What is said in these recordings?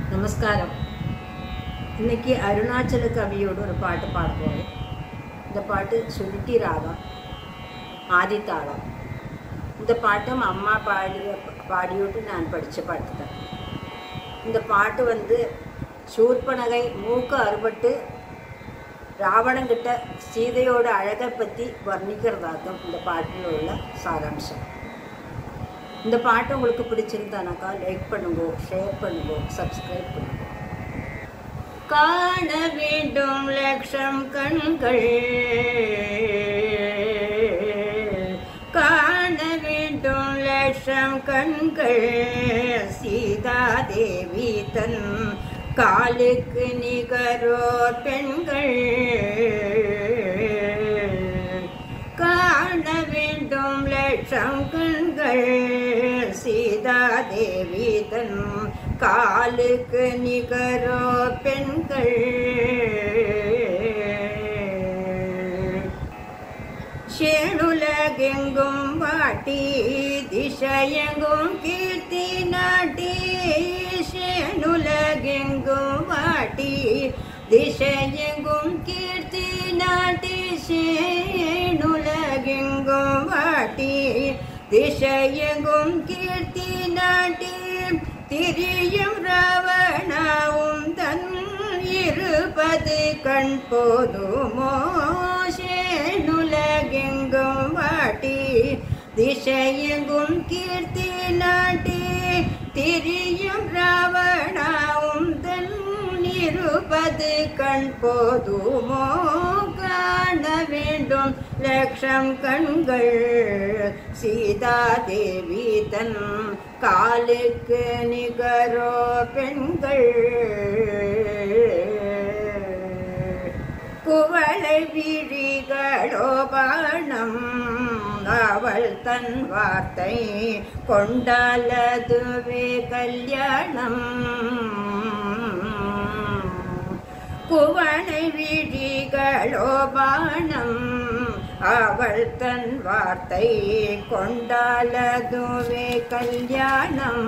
நமஸ்காரம் இன்னைக்கு அருணாச்சல கவியோட ஒரு பாட்டு பாட போகிறேன் இந்த பாட்டு சுருட்டி ராகம் ஆதித்தாளம் இந்த பாட்டும் அம்மா பாடிய பாடியோட்டு நான் படித்த பாட்டு தான் இந்த பாட்டு வந்து சூர்பனகை மூக்கு அறுபட்டு ராவணங்கிட்ட சீதையோட அழகை பற்றி வர்ணிக்கிறதாக்கும் இந்த பாட்டில் உள்ள சாராம்சம் இந்த பாட்டு உங்களுக்கு பிடிச்சிருந்தானாக்கா லைக் பண்ணுங்க ஷேர் பண்ணுங்க சப்ஸ்கிரைப் பண்ணுங்க காண வேண்டும் லட்சம் கண்கள் காண வேண்டும் லட்சம் கண்கள் சீதாதேவி தன் காலுக்கு நிகரோர் பெண்கள் காண வேண்டும் லட்சம் கண்கள் சீதாதேவி தன் காலுக்கு நிகரோ பெண்கள் சேணுலகெங்கும் வாட்டி திசையெங்கும் கீர்த்தி நாட்டி சேணுலகெங்கும் வாட்டி திசையெங்கும் கீர்த்தி நாட்டி சேணுலகெங்கும் வாட்டி திசையெங்கும் கீர்த்தி நாட்டி திரியும் ராவணாவும் தன் இருபது கண் போதுமோ சேனுலகெங்கும் வாட்டி திசையெங்கும் கீர்த்தி நாட்டி திரியும் ராவணாவும் தன் இருபது கண் போதுமோ காண வேண்டும் லட்சம் கண்கள் சீதாதேவி தன் காலுக்கு நிகரோ பெண்கள் குவளை விழிகளோ பாணம் அவள் தன் வார்த்தை கொண்டாலதுவே கல்யாணம் குவளை விழிகளோ பாணம் அவள் தன் வார்த்தை கொண்டாலதுவே கல்யாணம்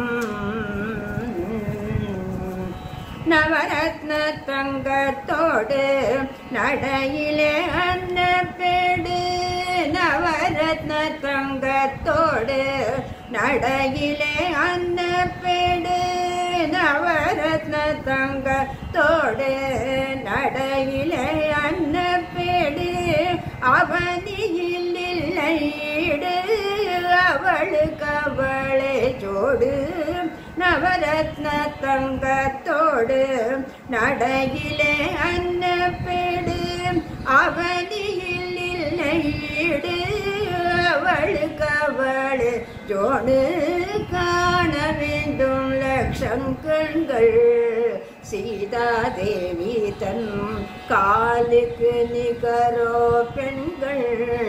நவரத்ன தங்கத்தோடு நடையிலே அன்னப்பேடு நவரத்ன தங்கத்தோடு நடையிலே அன்னப்பேடு நவரத்ன தங்கத்தோடு நடையிலே அன்னப்பேடு அவனியில் இல்லைடு அவளுக்கு அவளே ஜோடு நவரத்ன தங்கத்தோடு நடையிலே அன்னப்பேடு அவனியில் இல்லைடு அவளுக்கு அவள் ஜோடு காண வேண்டும் லட்சம் கண்கள் சீதாதேவி தன் காலுக்கு நிகரோ பெண்கள்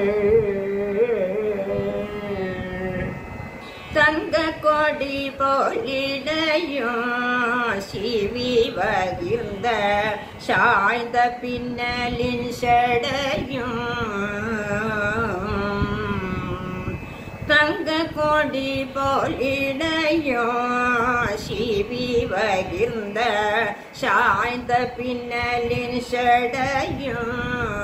தங்க கொடி போலிடையும் சிவி வகிர்ந்த சாய்ந்த பின்னலின் சடையும் தங்க கொடி போலிடையும் சிவி வகிர்ந்த சாய்ந்த பின்னலின் சடையும்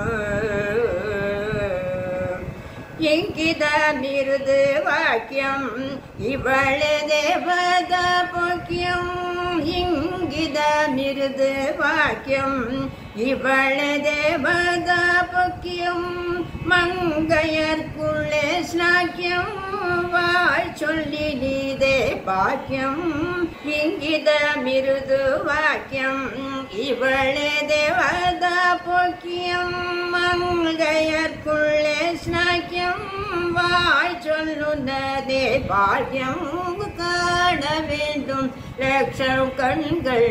இங்கித மிருது வாக்கியம் இவளு தேவத போக்கியம் இங்கித மிருது வாக்கியம் இவளு தேவத போக்கியம் மங்கையர்க்குள்ளே ஸ்லாக்கியம் வாழ் சொல்லி நீதே பாக்கியம் இங்கித மிருது வாக்கியம் இவளே தேவத போக்கியம் மங்கையர்க்குள்ளே ஸ்நாக்கியம் வாய் சொல்லுனதே பாக்கியம் காண வேண்டும் லட்சம் கண்கள்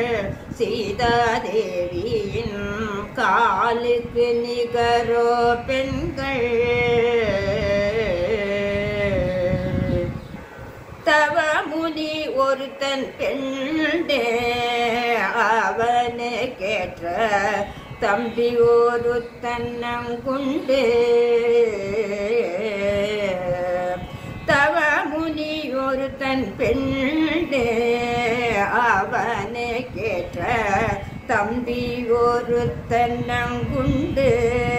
சீதாதேவியின் காலுக்கு நிகரோ பெண்கள் தவ முனி ஒருத்தன் பெண்டே அவனு கேட்ட தம்பி ஒரு தன்னங்குண்டு தவ முனி ஒருத்தன் பெண்டே அவனே தம்பி ஒரு தன்னங்குண்டு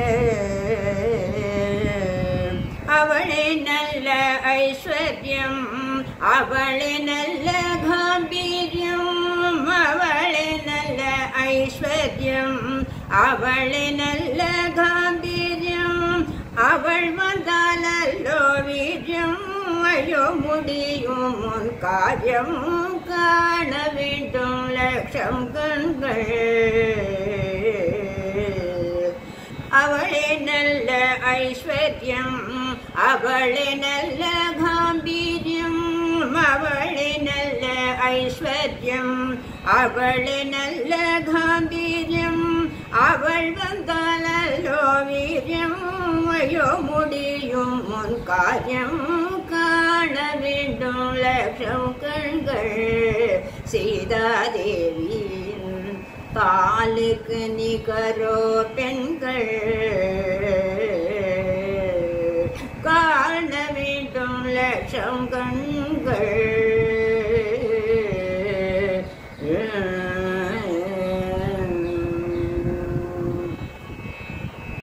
அவளே நல்ல ஐஸ்வர்யம் அவளே நல்ல காம்பீரியம் அவளே நல்ல ஐஸ்வர்யம் அவளே நல்ல காம்பீரியம் அவள் வந்தாலல்லோ வீரியம் ஐயோ முடியும் உன் காரியம் காண வேண்டும் லட்சம் கண்கள் அவளே நல்ல ஐஸ்வர்யம் அவளே நல்ல காம்பீரியம் அவளே நல்ல ஐஸ்வர்யம் அவளே நல்ல காம்பீரியம் அவள் வந்தாலோ வீரியம் ஐயோ முடியும் உன் காரியம் காண வேண்டும் லட்சம் கண்கள் சீதாதேவியின் தாலுக்கு நிகரோ பெண்கள் காண வேண்டும் லட்சம் கண்கள்